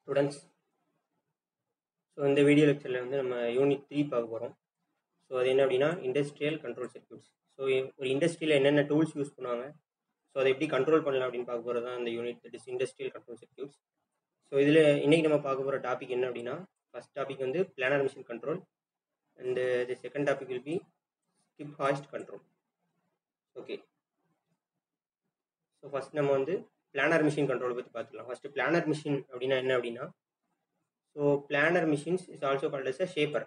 Students so இந்த video லெக்சரில் வந்து நம்ம யூனிட் த்ரீ பார்க்க போகிறோம் ஸோ அது என்ன அப்படின்னா இண்டஸ்ட்ரியல் கண்ட்ரோல் சர்க்யூட்ஸ் ஸோ ஒரு இண்டஸ்ட்ரியில் என்னென்ன டூல்ஸ் யூஸ் பண்ணுவாங்க ஸோ அதை எப்படி கண்ட்ரோல் பண்ணலாம் அப்படின்னு பார்க்க போகிறது தான் இந்த unit that is industrial control circuits so இதில் இன்றைக்கி நம்ம பார்க்க போகிற டாபிக் என்ன அப்படின்னா ஃபஸ்ட் டாபிக் வந்து planer machine control and the second topic will be skip hoist control okay so first நம்ம வந்து பிளானர் மிஷின் கண்ட்ரோல் பற்றி பார்த்துக்கலாம் ஃபஸ்ட்டு பிளானர் மிஷின் அப்படின்னா என்ன அப்படின்னா so planer machines is also called as a shaper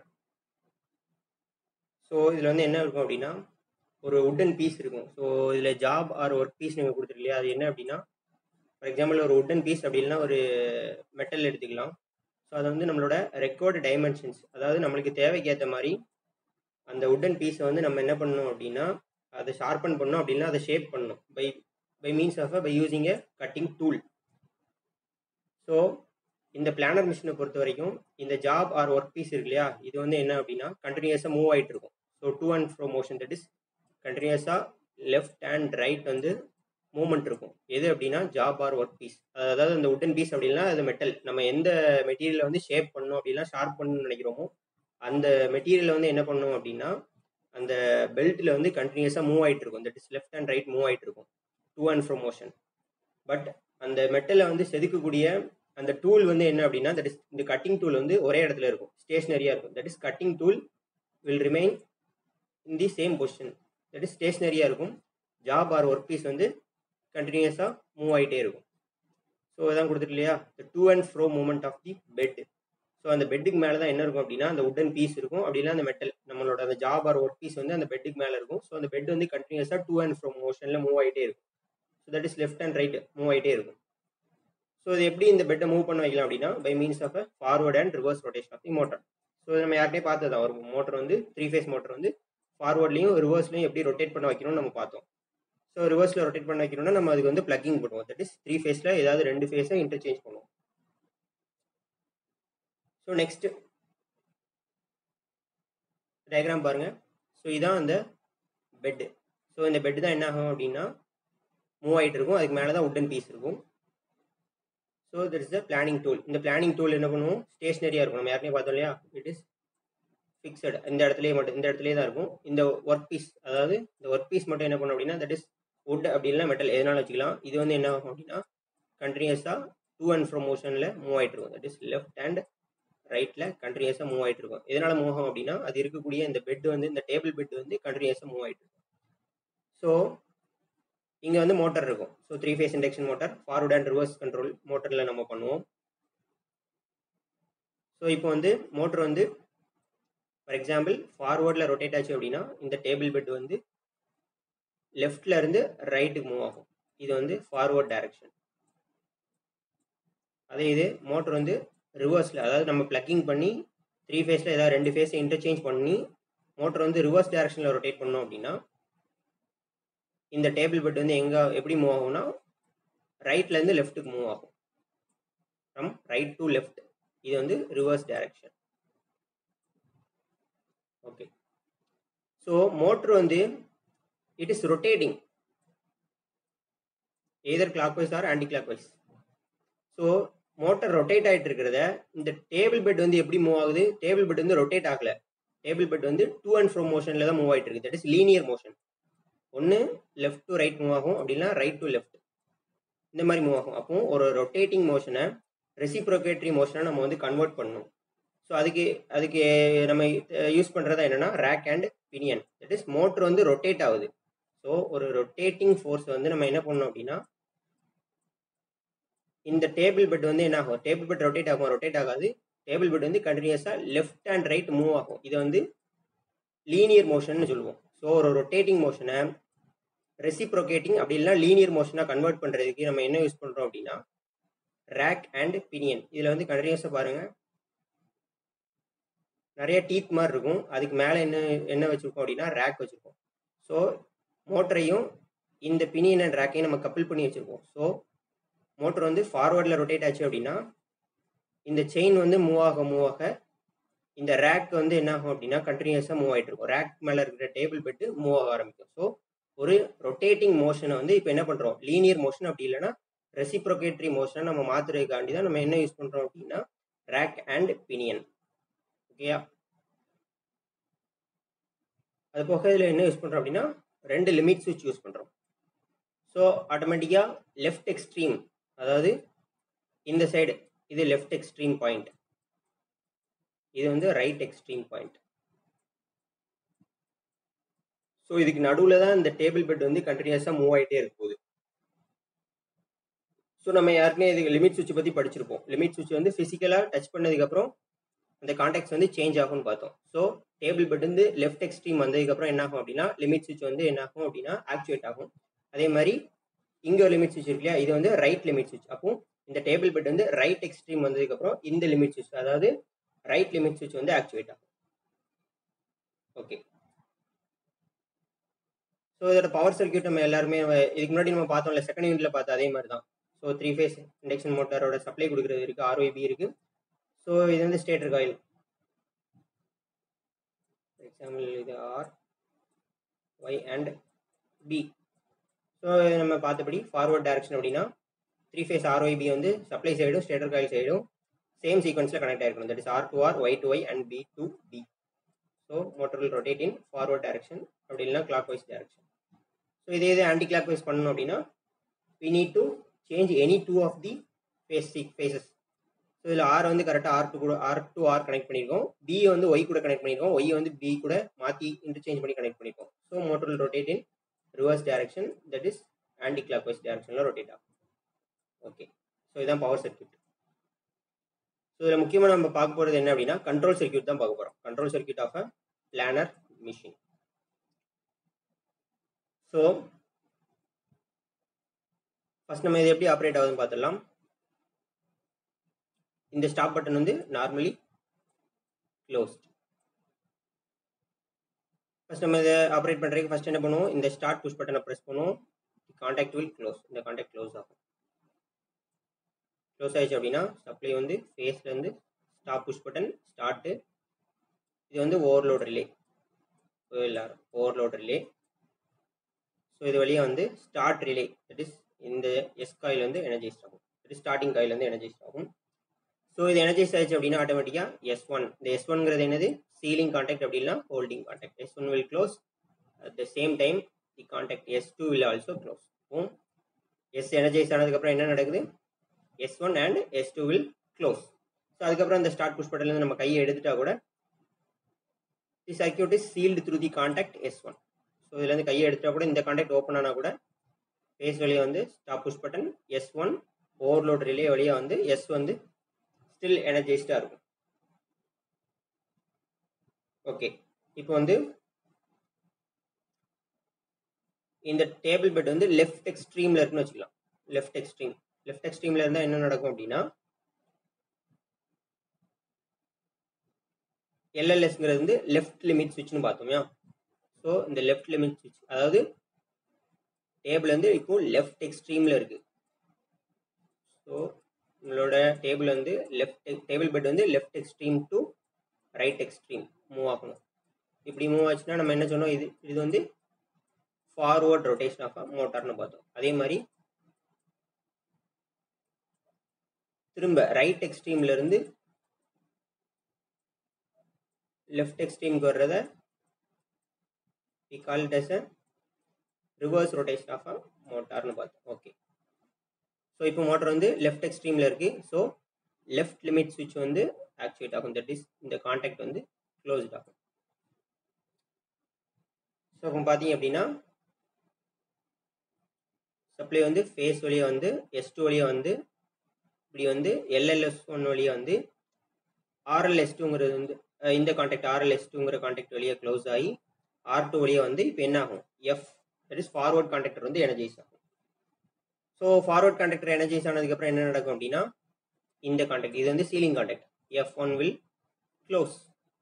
so இதில் வந்து என்ன இருக்கும் அப்படின்னா ஒரு உட்டன் பீஸ் இருக்கும் ஸோ இதில் ஜாப் ஆர் ஒர்க் பீஸ் நீங்கள் கொடுத்துருக்கலையா அது என்ன அப்படின்னா ஃபார் எக்ஸாம்பிள் ஒரு உட்டன் பீஸ் அப்படின்னா ஒரு மெட்டல் எடுத்துக்கலாம் ஸோ அதை வந்து நம்மளோட ரெக்கார்டு டைமென்ஷன்ஸ் அதாவது நம்மளுக்கு தேவைக்கு ஏற்ற மாதிரி அந்த உட்டன் பீஸை வந்து நம்ம என்ன பண்ணணும் அப்படின்னா அதை ஷார்பன் பண்ணணும் அப்படின்னா அதை ஷேப் பண்ணணும் by by means of by using a cutting tool so இந்த பிளானர் மிஷினை பொறுத்த வரைக்கும் இந்த ஜாப் ஆர் ஒர்க் பீஸ் இருக்கு இல்லையா இது வந்து என்ன அப்படின்னா கண்டினியூஸாக மூவ் ஆகிட்டு இருக்கும் so to and fro motion that is கண்டினியூஸாக லெஃப்ட் அண்ட் ரைட் வந்து மூவ்மெண்ட் இருக்கும் எது அப்படின்னா ஜாப் ஆர் ஒர்க் பீஸ் அதாவது அந்த உட்டன் பீஸ் அப்படின்னா அது மெட்டல் நம்ம எந்த மெட்டீரியலை வந்து ஷேப் பண்ணணும் அப்படின்னா ஷார்ப் பண்ணணும்னு நினைக்கிறோமோ அந்த மெட்டீரியலை வந்து என்ன பண்ணணும் அப்படின்னா அந்த பெல்ட்டில் வந்து கண்டினியூஸாக மூவ் ஆகிட்டு இருக்கும் that is left and right move ஆகிட்டு இருக்கும் to and fro motion but அந்த மெட்டலை வந்து செதுக்கக்கூடிய அந்த டூல் வந்து என்ன அப்படின்னா தட் இஸ் இந்த கட்டிங் டூல் வந்து ஒரே இடத்துல இருக்கும் ஸ்டேஷ்னரியாக இருக்கும் that is cutting tool will remain in the same position that is ஸ்டேஷ்னரியாக இருக்கும் ஜாப் ஆர் ஒர்க் பீஸ் வந்து கண்டினியூஸாக மூவ் ஆகிட்டே இருக்கும் ஸோ இதான் கொடுத்துட்டு இல்லையா the to and fro movement of the bed so அந்த பெட்டுக்கு மேலே தான் என்ன இருக்கும் அப்படின்னா அந்த உட்டன் பீஸ் இருக்கும் அப்படின்னா அந்த மெட்டல் நம்மளோட அந்த ஜாப் ஆர் ஒர்க் பீஸ் வந்து அந்த பெட்டுக்கு மேலே இருக்கும் ஸோ அந்த பெட் வந்து கண்டினியூஸாக டூ அண்ட் ஃப்ரோ மோஷனில் மூவ் ஆகிட்டே இருக்கும் so that is left and right move ஆகிட்டே இருக்கும் ஸோ இது எப்படி இந்த பெட்டை மூவ் பண்ண வைக்கலாம் அப்படின்னா by means of a forward and reverse rotation of the motor so நம்ம யார்கிட்டே பார்த்தது ஒரு மோட்டர் வந்து த்ரீ ஃபேஸ் மோட்டர் வந்து ஃபார்வர்ட்லையும் ரிவர்ஸ்லையும் எப்படி ரொட்டேட் பண்ண வைக்கணும்னு நம்ம பார்த்தோம் ஸோ ரிவர்ஸில் ரொட்டேட் பண்ண வைக்கணும்னா நம்ம அதுக்கு வந்து பிளக்கிங் பண்ணுவோம் தட் இஸ் த்ரீ ஃபேஸில் ஏதாவது ரெண்டு ஃபேஸை இன்டர்சேஞ்ச் பண்ணுவோம் ஸோ நெக்ஸ்ட் டயக்ராம் பாருங்க ஸோ இதான் அந்த பெட்டு ஸோ இந்த பெட்டு தான் என்ன ஆகும் அப்படின்னா மூவ் ஆகிட்டு இருக்கும் அதுக்கு மேலே தான் உட்டன் பீஸ் இருக்கும் so that is the planing tool இந்த பிளானிங் டூல் என்ன பண்ணுவோம் ஸ்டேஷனரியாக இருக்கும் நம்ம யாருமே பார்த்தோம் இல்லையா இட் இஸ் ஃபிக்ஸட் இந்த இடத்துலயே மட்டும் இந்த இடத்துலயே தான் இருக்கும் இந்த ஒர்க் பீஸ் அதாவது இந்த ஒர்க் பீஸ் மட்டும் என்ன பண்ணும் அப்படின்னா தட் இஸ் வுட் அப்படின்னா மெட்டல் எதனால வச்சுக்கலாம் இது வந்து என்ன ஆகும் அப்படின்னா கண்டினியூஸாக டூ அண்ட் ஃப்ரோ மோஷனில் மூவ் ஆகிட்டு இருக்கும் தட் இஸ் லெஃப்ட் அண்ட் ரைட்டில் கண்டினியூஸாக மூவ் ஆகிட்டு இருக்கும் எதனால் மூவ் ஆகும் அப்படின்னா அது இருக்கக்கூடிய இந்த பெட் வந்து இந்த டேபிள் பெட் வந்து கண்டினியூஸாக மூவ் ஆகிட்டு இருக்கும் ஸோ இங்கே வந்து மோட்டர் இருக்கும் so three phase induction motor forward and reverse control மோட்டரில் நம்ம பண்ணுவோம் ஸோ இப்போ வந்து மோட்டர் வந்து ஃபார் எக்ஸாம்பிள் ஃபார்வர்டில் ரொட்டேட் ஆச்சு அப்படின்னா இந்த டேபிள் பெட் வந்து லெஃப்டில் இருந்து ரைட்டுக்கு மூவ் ஆகும் இது வந்து ஃபார்வர்ட் டைரக்ஷன் அதே இது மோட்டர் வந்து ரிவர்ஸில் அதாவது நம்ம பிளக்கிங் பண்ணி த்ரீ ஃபேஸில் ஏதாவது ரெண்டு ஃபேஸை இன்டர்சேஞ்ச் பண்ணி மோட்டர் வந்து ரிவர்ஸ் டைரக்ஷனில் ரொட்டேட் பண்ணோம் அப்படின்னா இந்த டேபிள் பெட் வந்து எங்கே எப்படி மூவ் ஆகும்னா ரைட்லேருந்து லெஃப்ட்டுக்கு மூவ் ஆகும் ஃப்ரம் ரைட் டு லெஃப்ட் இது வந்து reverse direction okay so motor வந்து it is rotating either clockwise or anticlockwise so motor rotate ஆகிட்டு இருக்கிறத இந்த டேபிள் பெட் வந்து எப்படி மூவ் ஆகுது டேபிள் பெட் வந்து ரொட்டேட் ஆகல டேபிள் பெட் வந்து டூ அண்ட் ஃப்ரோ மோஷனில் தான் மூவ் ஆகிட்டு இருக்கு தட் இஸ் லீனியர் மோஷன் ஒன்று லெஃப்ட் டு ரைட் மூவ் ஆகும் அப்படின்னா ரைட் டு லெஃப்ட் இந்த மாதிரி மூவ் ஆகும் அப்போ ஒரு ரொட்டேட்டிங் மோஷனை ரெசிப்ரோகேட்டரி மோஷனை நம்ம வந்து கன்வெர்ட் பண்ணணும் ஸோ அதுக்கு அதுக்கு நம்ம யூஸ் பண்ணுறதா என்னென்னா rack and pinion that is motor வந்து ரொட்டேட் ஆகுது ஸோ ஒரு ரொட்டேட்டிங் ஃபோர்ஸ் வந்து நம்ம என்ன பண்ணோம் அப்படின்னா இந்த டேபிள் பெட் வந்து என்ன ஆகும் டேபிள் பெட் ரொட்டேட் ஆகும் ரொட்டேட் ஆகாது டேபிள் பெட் வந்து கண்டினியூஸாக லெஃப்ட் அண்ட் ரைட் மூவ் ஆகும் இது வந்து லீனியர் மோஷன் சொல்லுவோம் ஸோ ஒரு ரொட்டேட்டிங் மோஷனை ரெசிப்ரோகேட்டிங் அப்படி இல்லைனா லீனியர் மோஷனாக கன்வெர்ட் பண்ணுறதுக்கு நம்ம என்ன யூஸ் பண்ணுறோம் அப்படின்னா ரேக் அண்ட் பினியன் இதில் வந்து கண்டினியூஸாக பாருங்கள் நிறைய டீத் மாதிரி இருக்கும் அதுக்கு மேலே என்ன என்ன வச்சுருக்கோம் அப்படின்னா ரேக் வச்சுருக்கோம் ஸோ மோட்டரையும் இந்த பினியன் அண்ட் ரேக்கையும் நம்ம கப்பிள் பண்ணி வச்சுருக்கோம் ஸோ மோட்டர் வந்து ஃபார்வர்டில் ரொட்டேட் ஆச்சு அப்படின்னா இந்த செயின் வந்து மூவ் ஆக மூவ் ஆக இந்த ரேக் வந்து என்ன ஆகும் அப்படின்னா கண்டினியூஸாக மூவ் ஆகிட்டு இருக்கும் ரேக் மேலே இருக்கிற டேபிள் பெட்டு மூவ் ஆக ஆரம்பிக்கும் ஸோ ஒரு ரொட்டேட்டிங் மோஷனை வந்து இப்போ என்ன பண்ணுறோம் லீனியர் மோஷன் அப்படி இல்லைன்னா ரெசிப்ரோகேட்டரி மோஷனை நம்ம மாத்துறதுக்காண்டி தான் நம்ம என்ன யூஸ் பண்ணுறோம் அப்படின்னா ரேக் அண்ட் பினியன் ஓகேயா அது போக இதில் என்ன யூஸ் பண்ணுறோம் அப்படின்னா ரெண்டு லிமிட் சுவிட்ச் யூஸ் பண்ணுறோம் ஸோ ஆட்டோமேட்டிக்காக லெஃப்ட் எக்ஸ்ட்ரீம் அதாவது இந்த சைடு இது லெஃப்ட் எக்ஸ்ட்ரீம் பாயிண்ட் இது வந்து ரைட் எக்ஸ்ட்ரீம் பாயிண்ட் ஸோ இதுக்கு நடுவில் தான் இந்த டேபிள் பெட் வந்து கண்டினியூஸாக மூவ் ஆகிட்டே இருக்க போகுது ஸோ நம்ம யாருக்குமே இதுக்கு லிமிட் சுவிட்ச் பற்றி படிச்சிருப்போம் லிமிட் சுவிட்ச் வந்து ஃபிசிக்கலாக டச் பண்ணதுக்கப்புறம் அந்த கான்டாக்ட்ஸ் வந்து சேஞ்ச் ஆகும்னு பார்த்தோம் ஸோ டேபிள் பெட் வந்து லெஃப்ட் எக்ஸ்ட்ரீம் வந்ததுக்கப்புறம் என்ன ஆகும் அப்படின்னா லிமிட் சுவிட்ச் வந்து என்ன ஆகும் அப்படின்னா ஆக்சுவேட் ஆகும் அதே மாதிரி இங்கே ஒரு லிமிட் சுவிட்ச் இருக்கு இல்லையா இது வந்து ரைட் லிமிட் சுவிட்ச் அப்போ இந்த டேபிள் பெட் வந்து ரைட் எக்ஸ்ட்ரீம் வந்ததுக்கப்புறம் இந்த லிமிட் சுவிட்ச் அதாவது ரைட் லிமிட் சுவிட்ச் வந்து ஆக்டிவேட் ஆகும் ஓகே ஸோ இதோட பவர் சர்க்கியூட் நம்ம எல்லாருமே இதுக்கு முன்னாடி நம்ம பார்த்தோம்ல செகண்ட் யூனிட்ல பார்த்தோம் அதே மாதிரி தான் ஸோ த்ரீ ஃபேஸ் இண்டக்ஷன் மோட்டாரோட சப்ளை கொடுக்குறது இருக்கு ஆர்ஒய்பி இருக்கு ஸோ இது வந்து ஸ்டேட்டர் காயில் எக்ஸாம்பிள் இது R Y and B so நம்ம பார்த்தபடி ஃபார்வர்ட் டைரக்ஷன் அப்படின்னா த்ரீ ஃபேஸ் ஆர்ஒய்பி வந்து சப்ளை சைடும் ஸ்டேட்டர் காயில் சைடும் சேம் சீக்வன்ஸில் கனெக்ட் ஆயிருக்கணும் that is R to R Y to Y and B to B so motor will rotate in forward direction அப்படி இல்லைனா கிளாக் வைஸ் டைரக்ஷன் ஸோ இதே இது anti clockwise பண்ணணும் அப்படின்னா we need to change any two of the phase seek phases so இதில் R வந்து கரெக்டாக R to கூட ஆர் டு ஆர் கனெக்ட் பண்ணியிருக்கோம் பி வந்து ஒய் கூட கனெக்ட் பண்ணியிருக்கோம் ஒய் வந்து பி கூட மாற்றி இன்டர்சேஞ்ச் பண்ணி கனெக்ட் பண்ணியிருக்கோம் so motor will rotate in reverse direction that is anticlockwise டைரக்ஷனில் ரொட்டேட் ஆகும் ஓகே ஸோ இதுதான் பவர் சர்க்கியூட் ஸோ இதில் முக்கியமாக நம்ம பார்க்க போகிறது என்ன அப்படின்னா கண்ட்ரோல் சர்க்கியூட் தான் பார்க்க போகிறோம் control circuit of a planer machine so first நம்ம இது எப்படி ஆப்ரேட் ஆகுதுன்னு பார்த்துடலாம் இந்த ஸ்டாப் பட்டன் வந்து நார்மலி க்ளோஸ்ட் ஃபர்ஸ்ட் நம்ம இதை ஆப்ரேட் பண்ணுறதுக்கு ஃபர்ஸ்ட் என்ன பண்ணுவோம் இந்த ஸ்டார்ட் புஷ் பட்டனை ப்ரெஸ் பண்ணுவோம் கான்டாக்ட் வில் க்ளோஸ் இந்த கான்டாக்ட் க்ளோஸ் ஆகும் க்ளோஸ் ஆயிடுச்சு அப்படின்னா சப்ளை வந்து ஃபேஸ்லேருந்து ஸ்டாப் புஷ் பட்டன் ஸ்டார்ட்டு இது வந்து ஓவர்லோட் ரிலே எல்லாரும் ஓவர்லோட் ரிலே ஸோ இது வழியாக வந்து ஸ்டார்ட் ரிலே தட் இஸ் இந்த எஸ் காயில் வந்து எனர்ஜைஸ் ஆகும் தட் இஸ் ஸ்டார்டிங் காயில் வந்து எனர்ஜைஸ் ஆகும் ஸோ இது எனர்ஜைஸ் ஆயிடுச்சு அப்படின்னா ஆட்டோமேட்டிக்காக எஸ் ஒன் இந்த எஸ் ஒன்ங்கிறது என்னது சீலிங் கான்டாக்ட் அப்படின்னா holding contact S one will close at the same time the contact S two will also close S energize ஆனதுக்கப்புறம் என்ன நடக்குது S one and S two will close so அதுக்கப்புறம் இந்த start push பட்டன்லேருந்து நம்ம கையை எடுத்துட்டா கூட the circuit is sealed through the contact S one so இதுலேருந்து கையை எடுத்துட்டா கூட இந்த கான்டாக்ட் ஓப்பன் ஆனால் கூட ஃபேஸ் வழியாக வந்து stop push button S one overload relay வழியாக வந்து எஸ் வந்து ஸ்டில் எனர்ஜைஸ்டாக இருக்கும் ஓகே இப்போ வந்து இந்த டேபிள் பெட் வந்து லெஃப்ட் எக்ஸ்ட்ரீமில் இருக்குன்னு வச்சுக்கலாம் லெஃப்ட் எக்ஸ்ட்ரீம் லெஃப்ட் எக்ஸ்ட்ரீமில் இருந்தால் என்ன நடக்கும் அப்படின்னா எல்எல்எஸ்ங்கிறது வந்து லெஃப்ட் லிமிட் சுவிட்ச்னு பார்த்தோம்யா ஸோ இந்த லெஃப்ட் லிமிட் சுவிட்ச் அதாவது டேபிள் வந்து இப்போ லெஃப்ட் எக்ஸ்ட்ரீமில் இருக்கு ஸோ உங்களோட டேபிள் வந்து லெஃப்ட் டேபிள் பெட் வந்து left extreme to right extreme move ஆகணும் இப்படி மூவ் ஆச்சுன்னா நம்ம என்ன சொன்னோம் இது இது வந்து ஃபார்வர்ட் ரொட்டேஷன் ஆஃப் மோட்டார்னு பார்த்தோம் அதே மாதிரி திரும்ப ரைட் எக்ஸ்ட்ரீம்ல இருந்து லெஃப்ட் எக்ஸ்ட்ரீமுக்கு வர்றத we call it as a reverse rotation of a மோட்டார்னு பார்த்தோம் ஓகே ஸோ இப்போ மோட்டர் வந்து லெஃப்ட் எக்ஸ்ட்ரீமில் இருக்கு ஸோ லெஃப்ட் லிமிட் சுவிட்ச் வந்து ஆக்டிவேட் ஆகும் தட் இஸ் இந்த கான்டாக்ட் வந்து க்ளோஸ்ட் ஆகும் ஸோ இப்போ பார்த்தீங்க அப்படின்னா சப்ளை வந்து ஃபேஸ் வழியாக வந்து எஸ் டூ வழியாக வந்து இப்படி வந்து எல்எல்எஸ் ஒன் வழியாக வந்து ஆர்எல்எஸ் டூங்கிறது வந்து இந்த கான்டாக்ட் ஆர்எல்எஸ் டூங்கிற கான்டாக்ட் வழியாக க்ளோஸ் ஆகி ஆர் டூ வழியாக வந்து இப்போ என்ன ஆகும் F that is forward contactor வந்து எனர்ஜைஸ் ஆகும் ஸோ ஃபார்வர்ட் கான்டாக்டர் எனர்ஜைஸ் ஆனதுக்கப்புறம் என்ன நடக்கும் அப்படின்னா இந்த கான்டாக்ட் இது வந்து sealing contact F one will close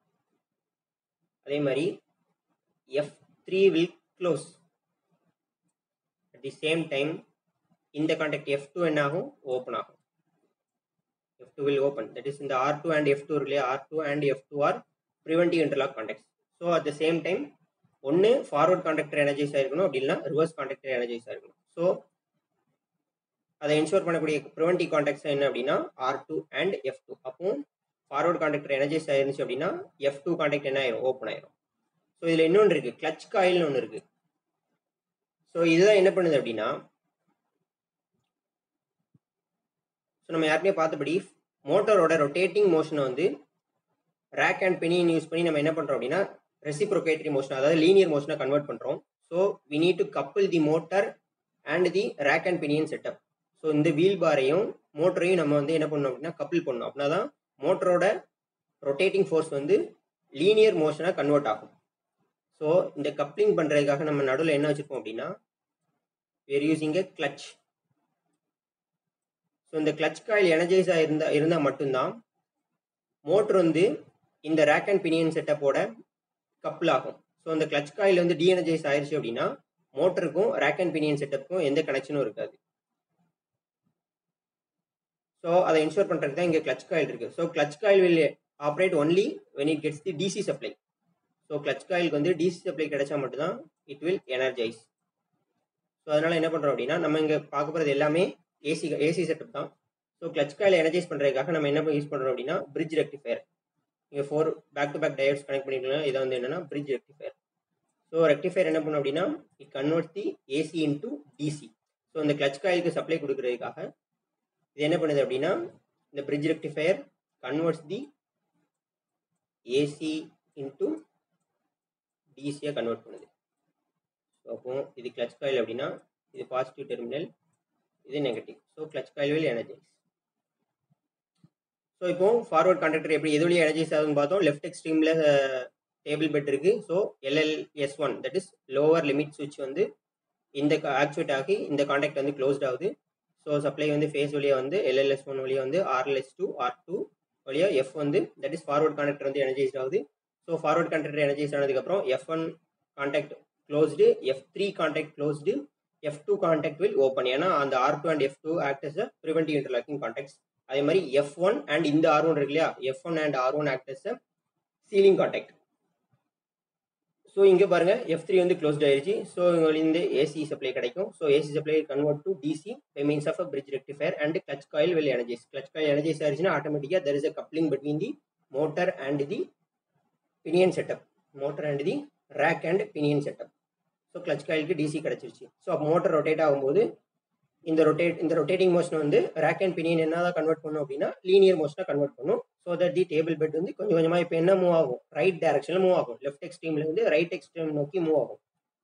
அதே மாதிரி F three will close at the same time இந்த கான்டாக்ட் எஃப் டூ என்ன ஆகும் ஓப்பன் ஆகும் F two will open that is இந்த R two and F two இல்லையா R two and F two R preventive interlock contact so at the same time ஒன்று forward contactor energize ஆயிருக்கணும் அப்படி இல்லைனா reverse contactor energize ஆயிருக்கணும் so அதை ensure பண்ணக்கூடிய preventive contacts என்ன அப்படின்னா R two and F two அப்போ ஃபார்வர்ட் கான்டாக்டர் எனர்ஜைஸ் ஆயிருந்துச்சு அப்படின்னா எஃப் டூ கான்டாக்ட் என்ன ஆயிரும் ஓப்பன் ஆயிரும் ஸோ இதில் இன்னொன்று இருக்குது கிளச் காயில்னு ஒன்று இருக்குது ஸோ இதுதான் என்ன பண்ணுது அப்படின்னா ஸோ நம்ம யாருமே பார்த்தபடி மோட்டரோட ரொட்டேட்டிங் மோஷனை வந்து ரேக் அண்ட் பெனியன் யூஸ் பண்ணி நம்ம என்ன பண்ணுறோம் அப்படின்னா ரெசிப்ரோகேட்டரி மோஷன் அதாவது லீனியர் மோஷனை கன்வெர்ட் பண்ணுறோம் so we need to couple the motor and the rack and pinion setup so இந்த வீல் பாரையும் மோட்டரையும் நம்ம வந்து என்ன பண்ணணும் அப்படின்னா கப்பிள் பண்ணணும் அப்படின்னா தான் மோட்டரோட ரொட்டேட்டிங் ஃபோர்ஸ் வந்து லீனியர் மோஷனாக கன்வெர்ட் ஆகும் ஸோ இந்த கப்ளிங் பண்ணுறதுக்காக நம்ம நடுவில் என்ன வச்சுருப்போம் அப்படின்னா we're using a clutch so இந்த கிளச் காயில் எனர்ஜைஸாக இருந்தால் இருந்தால் மட்டும்தான் மோட்டர் வந்து இந்த ரேக் அண்ட் பினியன் செட்டப்போட கப்பிள் ஆகும் ஸோ இந்த கிளச் காயில் வந்து டிஎனர்ஜைஸ் ஆயிடுச்சு அப்படின்னா மோட்டருக்கும் ரேக் அண்ட் பினியன் செட்டப்புக்கும் எந்த கனெக்ஷனும் இருக்காது ஸோ அதை இன்ஷூர் பண்ணுறதுக்கு தான் இங்கே கிளச் காயில் இருக்குது so clutch coil will operate only when it gets the DC supply so clutch காயிலுக்கு வந்து டிசி சப்ளை கிடைச்சா மட்டும்தான் இட் வில் எனர்ஜைஸ் ஸோ அதனால் என்ன பண்ணுறோம் அப்படின்னா நம்ம இங்கே பார்க்க போகிறது எல்லாமே ஏசி ஏசி செட்டப் தான் ஸோ கிளச் காயில் எனர்ஜைஸ் பண்ணுறதுக்காக நம்ம என்ன யூஸ் பண்ணுறோம் அப்படின்னா பிரிட்ஜ் ரெக்டிஃபயர் இங்கே four back to back diodes connect பண்ணிக்கலாம் இதை வந்து என்னென்னா பிரிட்ஜ் ரெக்டிஃபயர் ஸோ ரெக்டிஃபயர் என்ன பண்ணும் அப்படின்னா it convert the AC into DC so இந்த கிளச் காயிலுக்கு சப்ளை கொடுக்கறதுக்காக இது என்ன பண்ணுது அப்படின்னா இந்த bridge rectifier converts the AC into டிசியாக கன்வெர்ட் பண்ணுது ஸோ அப்போ இது கிளச் காயில் அப்படின்னா இது பாசிட்டிவ் டெர்மினல் இது negative so clutch coil will energise so இப்போ ஃபார்வர்ட் கான்ட்ராக்டர் எப்படி எது வழியாக எனர்ஜைஸ் ஆகுதுன்னு பார்த்தோம் லெஃப்ட் எக்ஸ்ட்ரீமில் டேபிள் பெட் இருக்கு so LLS one that is lower limit சுவிட்ச் வந்து இந்த ஆக்சுவேட் ஆகி இந்த கான்டாக்ட் வந்து க்ளோஸ்ட் ஆகுது ஸோ சப்ளை வந்து ஃபேஸ் வழியாக வந்து எல்எல்எஸ் ஒன் வழியாக வந்து ஆர்எல்எஸ் டூ ஆர் டூ வழியாக எஃப் வந்து தட் இஸ் ஃபார்வர்ட் கான்டாக்டர் வந்து எனர்ஜைஸ் ஆகுது ஸோ ஃபார்வர்ட் கான்டாக்டர் எனர்ஜைஸ் ஆனதுக்கப்புறம் F one contact closed F three contact closed F two contact will open ஏன்னா அந்த R two and F two act as a preventive interlocking contacts அதே மாதிரி F one and இந்த R one இருக்கு இல்லையா F one and R one act as a sealing contact so இங்கே பாருங்க F three வந்து க்ளோஸ்ட் ஆயிருச்சு ஸோ இங்கே ஏசி சப்ளை கிடைக்கும் so AC supply convert to DC by means of a bridge rectifier and clutch coil will energize clutch coil energize ஆயிருச்சுன்னா ஆட்டோமேட்டிக்காக there is a coupling between the motor and the pinion setup motor and the rack and pinion setup so clutch காயிலுக்கு DC கிடச்சிருச்சு so அப்போ motor rotate ஆகும்போது இந்த rotate இந்த rotating மோஷனை வந்து rack and pinion என்ன தான் கன்வெர்ட் பண்ணும் அப்படின்னா லீனியர் மோஷனை கன்வெர்ட் பண்ணும் so that the table bed வந்து கொஞ்சம் கொஞ்சமாக இப்போ என்ன மூவ் ஆகும் ரைட் டேரக்ஷனில் மூவ் ஆகும் லெஃப்ட் எக்ஸ்ட்ரீம்ல இருந்து ரைட் எக்ஸ்ட்ரீம் நோக்கி மூவ் ஆகும்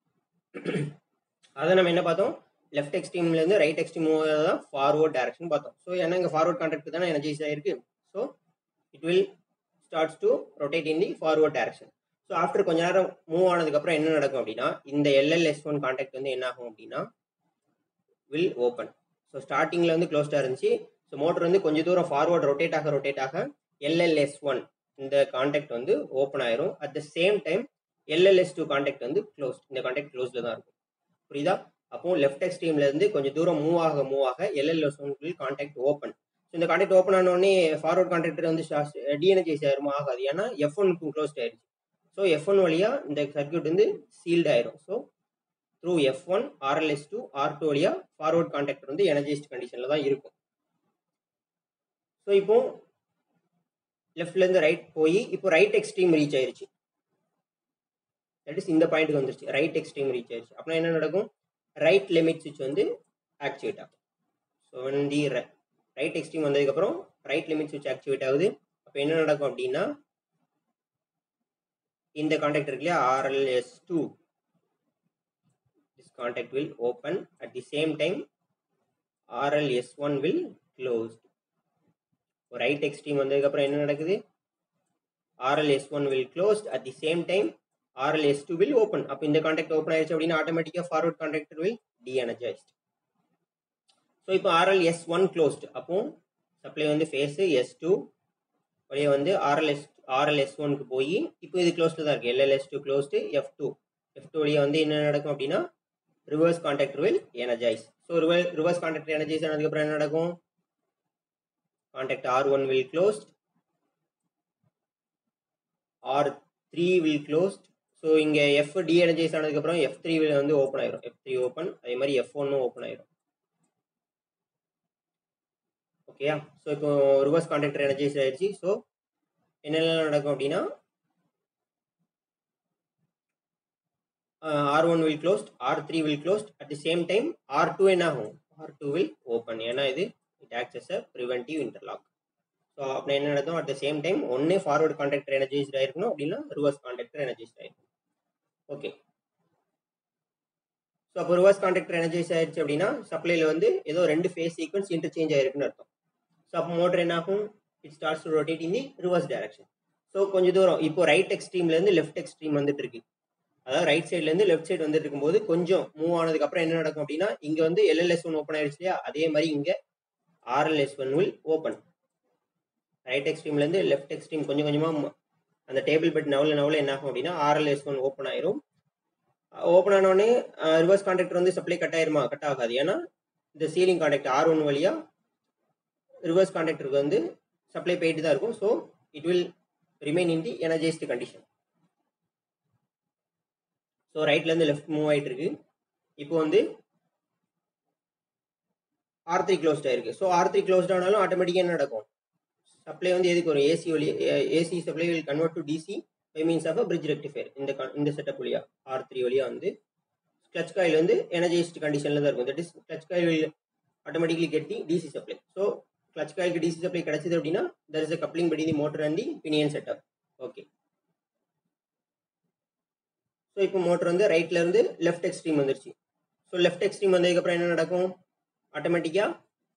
அதை நம்ம என்ன பார்த்தோம் லெஃப்ட் எக்ஸ்ட்ரீம்ல இருந்து ரைட் எக்ஸ்ட்ரீம் மூவ் தான் ஃபார்வர்ட் டேரக்ஷன் பார்த்தோம் ஸோ ஏன்னா இங்கே ஃபார்வர்ட் கான்ட்ராக்ட் தானே எனர்ஜைஸ் ஆயிருக்கு so it will starts to rotate in the forward direction so after கொஞ்ச நேரம் மூவ் ஆனதுக்கப்புறம் என்ன நடக்கும் அப்படின்னா இந்த எல்எல்எஸ் ஒன் கான்டாக்ட் வந்து என்ன ஆகும் அப்படின்னா வில் ஓப்பன் ஸோ ஸ்டார்டிங்கில் வந்து க்ளோஸ்டாக இருந்துச்சு ஸோ மோட்டர் வந்து கொஞ்சம் தூரம் ஃபார்வர்ட் ரொட்டேட் ஆக ரொட்டேட் ஆக எல்எல்எஸ் ஒன் இந்த கான்டாக்ட் வந்து ஓப்பன் ஆயிரும் at the same time LLS two contact வந்து க்ளோஸ் இந்த கான்டாக்ட் க்ளோஸில் தான் இருக்கும் புரியுதா அப்போ லெஃப்ட் எக்ஸ்ட்ரீம்ல இருந்து கொஞ்சம் தூரம் மூவ் ஆக மூவ் ஆக LLS one will contact open so இந்த கான்டாக்ட் ஓப்பன் ஆன உடனே ஃபார்வர்ட் கான்டாக்டர் வந்து டிஎன்எஜைஸ் ஆயிருமா ஆகாது ஏன்னா எஃப் ஒனுக்கும் க்ளோஸ்ட் ஆயிருச்சு ஸோ எஃப் ஒன் வழியாக இந்த சர்க்கியூட் வந்து சீல்டு ஆயிரும் so through F one RLS two R two வழியாக ஃபார்வர்ட் கான்டாக்டர் வந்து எனர்ஜைஸ்ட் கண்டிஷனில் தான் இருக்கும் ஸோ இப்போ லெஃப்ட்லேருந்து ரைட் போய் இப்போ ரைட் எக்ஸ்ட்ரீம் ரீச் ஆயிருச்சு தட் இஸ் இந்த பாயிண்ட்டுக்கு வந்துருச்சு ரைட் எக்ஸ்ட்ரீம் ரீச் ஆயிருச்சு அப்படின்னா என்ன நடக்கும் ரைட் லிமிட் சுவிட்ச் வந்து ஆக்டிவேட் ஆகும் ஸோ தி ரைட் எக்ஸ்ட்ரீம் வந்ததுக்கப்புறம் ரைட் லிமிட் சுவிட்ச் ஆக்டிவேட் ஆகுது அப்போ என்ன நடக்கும் அப்படின்னா இந்த கான்டாக்ட் இருக்கு இல்லையா RLS two this contact will open at the same time RLS1 will closed right extreme வந்ததுக்கப்புறம் என்ன நடக்குது RLS1 will closed at the same time RLS2 will open அப்போ இந்த கான்டாக்ட் ஓப்பன் ஆயிடுச்சு அப்படின்னா ஆட்டோமேட்டிக்காக forward contactor will de-energized so இப்போ RLS1 closed அப்போ சப்ளை வந்து ஃபேஸு எஸ் டூ வழியே வந்து ஆர்எல்எஸ் ஆர்எல்எஸ் ஒனுக்கு போய் இப்போ இது க்ளோஸ்டு தான் இருக்குது LLS two closed F two F two வழியாக வந்து என்ன நடக்கும் அப்படின்னா reverse contactor will energise so reverse contactor energise ஆனதுக்கப்புறம் என்ன நடக்கும் contact R one will closed R three will closed so இங்கே எஃப் டி எனர்ஜைஸ் ஆனதுக்கப்புறம் எஃப் த்ரீ வில் வந்து ஓப்பன் ஆயிரும் எஃப் த்ரீ ஓப்பன் அதே மாதிரி எஃப் ஒன்னும் ஓப்பன் ஆயிரும் ஓகேயா ஸோ இப்போ ரிவர்ஸ் கான்டாக்டர் எனர்ஜைஸ் ஆயிடுச்சு ஸோ என்னெல்லாம் நடக்கும் அப்படின்னா R one will closed R three will closed at the same time R two என்ன ஆகும் ஆர் டூ வில் ஓப்பன் ஏன்னா இது it acts as a preventive interlock so அப்படி என்ன நடக்கும் அட் த சேம் டைம் ஒன்னே ஃபார்வர்டு கான்டாக்டர் எனர்ஜைஸ்ட் ஆயிருக்கணும் அப்படின்னா ரிவர்ஸ் கான்டாக்டர் எனர்ஜைஸ்ட் ஆயிருக்கும் ஓகே ஸோ அப்போ ரிவர்ஸ் கான்டாக்டர் எனர்ஜைஸ் ஆயிடுச்சு அப்படின்னா சப்ளைல வந்து ஏதோ ரெண்டு ஃபேஸ் சீக்வன்ஸ் இன்டர்சேஞ்ச் ஆயிருக்குன்னு அர்த்தம் ஸோ அப்போ மோட்டர் என்ன ஆகும் it starts to rotate in the reverse direction so கொஞ்சம் தூரம் இப்போ ரைட் எக்ஸ்ட்ரீம்லேருந்து லெஃப்ட் எக்ஸ்ட்ரீம் வந்துட்டு இருக்கு அதாவது ரைட் சைட்லேருந்து லெஃப்ட் சைடு வந்துட்டு இருக்கும்போது கொஞ்சம் மூவ் ஆனதுக்கு அப்புறம் என்ன நடக்கும் அப்படின்னா இங்கே வந்து எல்எல்எஸ் ஒன் ஓப்பன் ஆயிடுச்சு இல்லையா அதே மாதிரி இங்கே RLS one will open right எக்ஸ்ட்ரீம்லேருந்து லெஃப்ட் எக்ஸ்ட்ரீம் கொஞ்சம் கொஞ்சமாக அந்த டேபிள் பெட் நவல நவல என்ன ஆகும் அப்படின்னா ஆர்எல்எஸ் ஒன் ஓப்பன் ஆயிரும் ஓப்பன் ஆனோடனே ரிவர்ஸ் கான்டாக்டர் வந்து சப்ளை கட் ஆயிருமா கட் ஆகாது ஏன்னா இந்த சீலிங் கான்டாக்ட் ஆர் ஒன் வழியா ரிவர்ஸ் கான்டாக்டருக்கு வந்து சப்ளை போயிட்டு தான் இருக்கும் so it will remain in the energised condition so ரைட்லேருந்து லெஃப்ட் மூவ் ஆகிட்டு இருக்கு இப்போ வந்து ஆர் த்ரீ க்ளோஸ்ட் ஆயிருக்கு ஸோ ஆர் த்ரீ க்ளோஸ்ட் ஆனாலும் ஆட்டோமேட்டிக்காக என்ன நடக்கும் சப்ளை வந்து எதுக்கு வரும் ஏசி வழி AC supply will convert to DC by means of bridge rectifier இந்த இந்த செட்டப் வழியா ஆர் த்ரீ வழியா வந்து கிளச் காயில் வந்து எனர்ஜைஸ்டு கண்டிஷனில் தான் இருக்கும் that is clutch coil will automatically get the DC supply so clutch காயிலுக்கு டிசி சப்ளை கிடைச்சது அப்படின்னா தர் இஸ் அ கப்ளிங் படி the motor and the pinion setup okay so இப்போ மோட்டர் வந்து ரைட்ல இருந்து லெஃப்ட் எக்ஸ்ட்ரீம் வந்துருச்சு ஸோ லெஃப்ட் எக்ஸ்ட்ரீம் வந்ததுக்கப்புறம் என்ன நடக்கும் ஆட்டோமேட்டிக்காக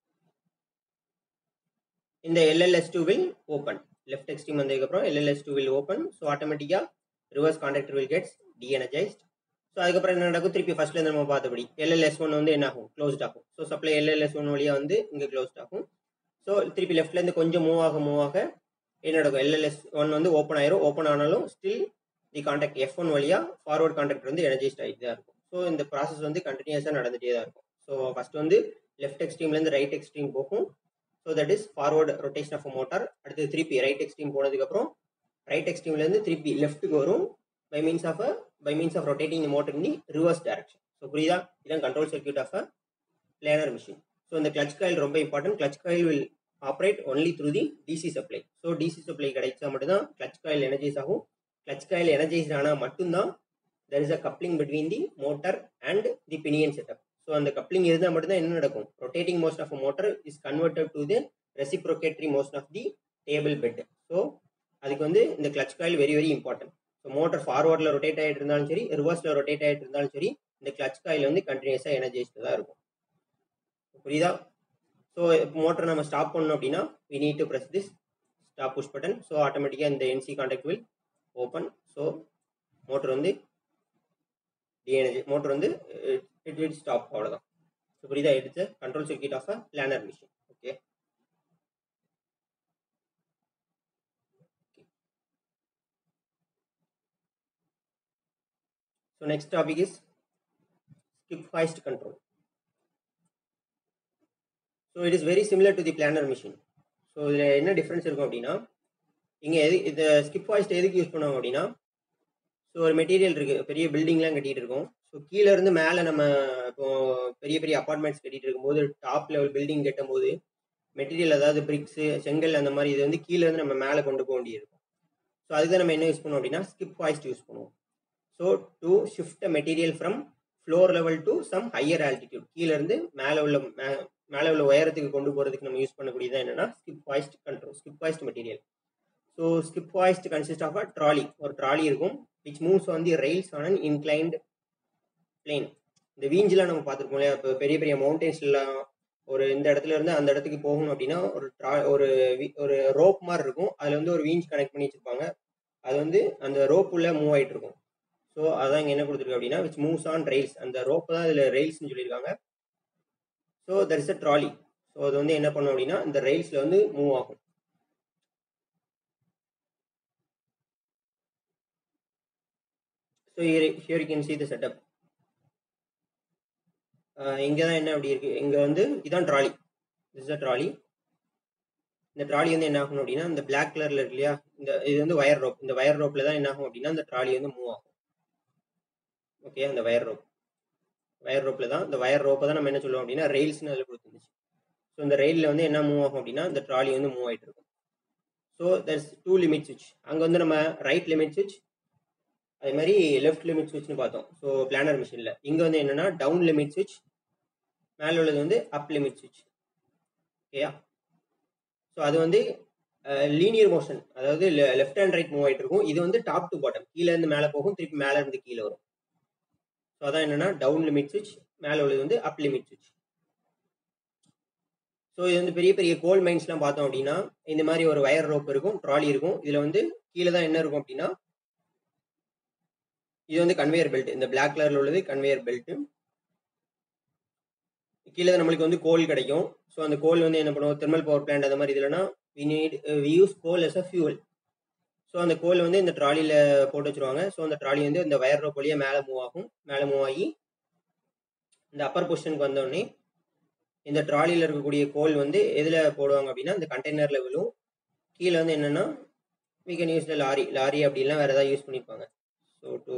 இந்த LLS two will open left extreme வந்ததுக்கப்புறம் LLS two will open so ஆட்டோமேட்டிக்காக reverse contactor will gets deenergised so அதுக்கப்புறம் என்ன நடக்கும் திருப்பி ஃபர்ஸ்ட்லேருந்து நம்ம பார்த்தபடி எல்எல்எஸ் ஒன் வந்து என்ன ஆகும் க்ளோஸ்ட் ஆகும் ஸோ சப்ளை எல்எல்எஸ் ஒன் வழியாக வந்து இங்கே க்ளோஸ்ட் ஆகும் ஸோ திருப்பி லெஃப்ட்லேருந்து கொஞ்சம் மூவ் ஆக மூவ் ஆக என்ன நடக்கும் எல்எல்எஸ் ஒன் வந்து ஓப்பன் ஆயிரும் ஓப்பன் ஆனாலும் still the contact F one வழியாக ஃபார்வர்ட் கான்டாக்ட் வந்து எனர்ஜைஸ்ட் ஆகிட்டு தான் இருக்கும் ஸோ இந்த ப்ராசஸ் வந்து கண்டினியூஸாக நடந்துகிட்டே தான் இருக்கும் ஸோ ஃபர்ஸ்ட் வந்து லெஃப்ட் எக்ஸ்ட்ரீம்லேருந்து ரைட் எக்ஸ்ட்ரீம் போகும் so that is forward rotation of motor அடுத்து திருப்பி ரைட் எக்ஸ்ட்ரீம் போனதுக்கப்புறம் ரைட் எக்ஸ்ட்ரீம்லேருந்து திருப்பி லெஃப்ட்டுக்கு வரும் by means of a by means of rotating the motor in reverse direction so புரியுதா இதான் control circuit of a planer machine so இந்த கிளச் காயில் ரொம்ப important clutch coil will operate only through the DC supply so DC supply கிடைச்சா மட்டும்தான் clutch coil energise ஆகும் clutch coil energise ஆனால் மட்டும்தான் there is a coupling between the motor and the pinion setup so அந்த coupling இருந்தால் மட்டும்தான் என்ன நடக்கும் rotating most of motor is converted to the reciprocatory most of the table bed so அதுக்கு வந்து இந்த clutch coil very very important so motor ஃபார்வர்டில் rotate ஆகிட்டு இருந்தாலும் சரி ரிவர்ஸில் ரொட்டேட் ஆகிட்டு இருந்தாலும் சரி இந்த கிளச் காயில் வந்து கண்டினியூஸாக எனர்ஜைஸ்டு தான் இருக்கும் புரியுதா ஸோ மோட்டர் நம்ம ஸ்டாப் பண்ணணும் அப்படின்னா we need to press this stop push button so ஆட்டோமேட்டிக்காக இந்த NC contact will open so motor வந்து டிஎனர்ஜி மோட்டர் வந்து இட் வில் ஸ்டாப் அவ்வளோதான் ஸோ புரியுதா எடுத்து control circuit of a planer machine okay So next topic is skip hoist control. So it is very similar to the planner machine. So இதில் என்ன difference இருக்கும் அப்படின்னா இங்கே எது இந்த ஸ்கிப் வாய்ஸ்ட் எதுக்கு யூஸ் பண்ணுவோம் அப்படின்னா ஸோ ஒரு மெட்டீரியல் இருக்குது பெரிய பில்டிங்லாம் கட்டிகிட்டு இருக்கோம் ஸோ கீழே இருந்து மேலே நம்ம இப்போ பெரிய பெரிய அப்பார்ட்மெண்ட்ஸ் கட்டிகிட்டு இருக்கும்போது டாப் லெவல் பில்டிங் கட்டும் போது மெட்டீரியல் அதாவது பிரிக்ஸு செங்கல் அந்த மாதிரி இது வந்து கீழே இருந்து நம்ம மேலே கொண்டு போக வேண்டியிருக்கும் ஸோ அதுக்கு நம்ம என்ன யூஸ் பண்ணுவோம் அப்படின்னா ஸ்கிப் வாய்ஸ்ட் யூஸ் பண்ணுவோம் so to shift a material from floor level to some higher altitude கீழே இருந்து மேலே உள்ள மேலே உள்ள உயரத்துக்கு கொண்டு போகிறதுக்கு நம்ம யூஸ் பண்ணக்கூடியது என்னன்னா skip hoist control skip hoist material so skip hoist consist of a trolley ஒரு ட்ராலி இருக்கும் which moves on the rails on an inclined plane இந்த வீஞ்செலாம் நம்ம பார்த்துருக்கோம் இல்லையா இப்போ பெரிய பெரிய மவுண்டன்ஸ்லாம் ஒரு இந்த இடத்துல இருந்து அந்த இடத்துக்கு போகணும் அப்படின்னா ஒரு ட்ரா ஒரு ஒரு ரோப் மாதிரி இருக்கும் அதில் வந்து ஒரு வீஞ்ச் கனெக்ட் பண்ணி வச்சுருப்பாங்க அது வந்து அந்த ரோப் உள்ள மூவ் ஆகிட்டு இருக்கும் ஸோ அதான் இங்கே என்ன கொடுத்துருக்கு அப்படின்னா விச் மூவ்ஸ் ஆன் ரயில்ஸ் அந்த ரோப் தான் இதில் ரயில்ஸ்னு சொல்லியிருக்காங்க so there is a trolley so அது வந்து என்ன பண்ணும் அப்படின்னா இந்த ரயில்ஸில் வந்து மூவ் ஆகும் so here you can see the setup இங்கே தான் என்ன அப்படி இருக்குது இங்கே வந்து இதான் ட்ராலி திஸ் அ ட்ராலி இந்த ட்ராலி வந்து என்ன ஆகும் அப்படின்னா இந்த பிளாக் கலரில் இருக்கு இல்லையா இந்த இது வந்து வயர் ரோப் இந்த வயர் ரோப்பில் தான் என்ன ஆகும் அப்படின்னா இந்த ட்ராலி வந்து மூவ் ஆகும் ஓகே அந்த வயர் ரோப் வயர் ரோப்பில் தான் இந்த வயர் ரோப்பை தான் நம்ம என்ன சொல்லுவோம் அப்படின்னா ரெயில்ஸ்னு அதில் கொடுத்துருந்துச்சு ஸோ இந்த ரயிலில் வந்து என்ன மூவ் ஆகும் அப்படின்னா இந்த ட்ராலி வந்து மூவ் ஆகிட்டு இருக்கும் ஸோ தட்ஸ் டூ லிமிட் சுவிட்ச் அங்கே வந்து நம்ம ரைட் லிமிட் சுவிட்ச் அதே மாதிரி லெஃப்ட் லிமிட் சுவிட்ச்னு பார்த்தோம் ஸோ பிளானர் மிஷினில் இங்கே வந்து என்னென்னா டவுன் லிமிட் சுவிட்ச் மேலே உள்ளது வந்து அப் லிமிட் சுவிட்ச் ஓகேயா ஸோ அது வந்து லீனியர் மோஷன் அதாவது லெஃப்ட் அண்ட் ரைட் மூவ் ஆகிட்டு இருக்கும் இது வந்து டாப் டு பாட்டம் கீழே இருந்து மேலே போகும் திருப்பி மேலே இருந்து கீழே வரும் ஸோ அதான் என்னென்னா டவுன் லிமிட் சுவிட்ச் மேலே உள்ளது வந்து அப் லிமிட் சுவிட்ச் ஸோ இது வந்து பெரிய பெரிய கோல் மைன்ஸ்லாம் பார்த்தோம் அப்படின்னா இந்த மாதிரி ஒரு வயர் ரோப் இருக்கும் ட்ராலி இருக்கும் இதில் வந்து கீழே தான் என்ன இருக்கும் அப்படின்னா இது வந்து கன்வேயர் பெல்ட் இந்த பிளாக் கலரில் உள்ளது கன்வேயர் பெல்ட் கீழே நம்மளுக்கு வந்து கோல் கிடைக்கும் ஸோ அந்த கோல் வந்து என்ன பண்ணுவோம் தெர்மல் பவர் பிளான்ட் அந்த மாதிரி இதுலனா we need we use coal as a fuel so அந்த கோல் வந்து இந்த ட்ராலியில் போட்டு வச்சுருவாங்க ஸோ அந்த ட்ராலி வந்து இந்த வயர் ரோப் வழியாக மேலே மூவ் ஆகும் மேலே மூவ் ஆகி இந்த அப்பர் பொசிஷனுக்கு வந்தோடனே இந்த ட்ராலியில் இருக்கக்கூடிய கோல் வந்து எதில் போடுவாங்க அப்படின்னா இந்த கண்டெய்னரில் விழும் கீழே வந்து என்னென்னா we can use lorry lorry அப்படின்லாம் வேறு ஏதாவது யூஸ் பண்ணியிருப்பாங்க ஸோ டு